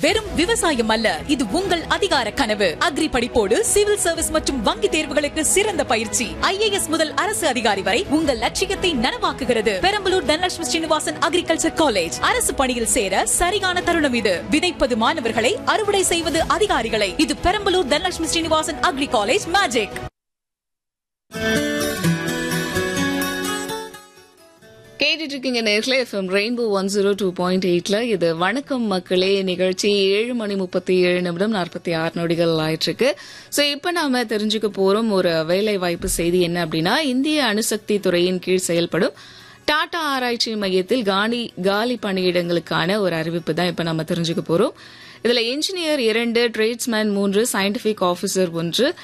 வெறும் விவசாயம் அல்ல இது உங்கள் அதிகார கனவு அக்ரி படிப்போடு சிவில் சர்வீஸ் மற்றும் வங்கி தேர்வுகளுக்கு சிறந்த பயிற்சி ஐஏஎஸ் முதல் அரசு அதிகாரி வரை உங்கள் லட்சியத்தை நனவாக்குகிறது பெரம்பலூர் தனலட்சுமி ஸ்ரீனிவாசன் அக்ரிகல்ச்சர் காலேஜ் அரசு பணியில் சேர சரியான தருணம் இது விதைப்பது மாணவர்களை அறுவடை செய்வது அதிகாரிகளை இது Perambalur Dhanalakshmi Srinivasan agri college magic கேட்டுட்டு இருக்கீங்க நேர்ல FM rainbow one zero two point எயிட்ல இது வணக்கம் மக்களே நிகழ்ச்சி ஏழு மணி முப்பத்தி ஏழு நிமிடம் நாற்பத்தி ஆறு நொடிகள் ஆயிட்டு இருக்கு ஸோ இப்போ நாம தெரிஞ்சுக்க போறோம் ஒரு வேலை வாய்ப்பு செய்தி என்ன அப்படின்னா இந்திய அணுசக்தி துறையின் கீழ் செயல்படும் டாடா ஆராய்ச்சி மையத்தில் காலி காலி பணியிடங்களுக்கான ஒரு அறிவிப்பு தான் இப்போ நம்ம தெரிஞ்சுக்க போறோம் இதுல இன்ஜினியர் இரண்டு ட்ரேட்ஸ்மேன் மூன்று சயின்டிபிக் ஆபீசர் ஒன்று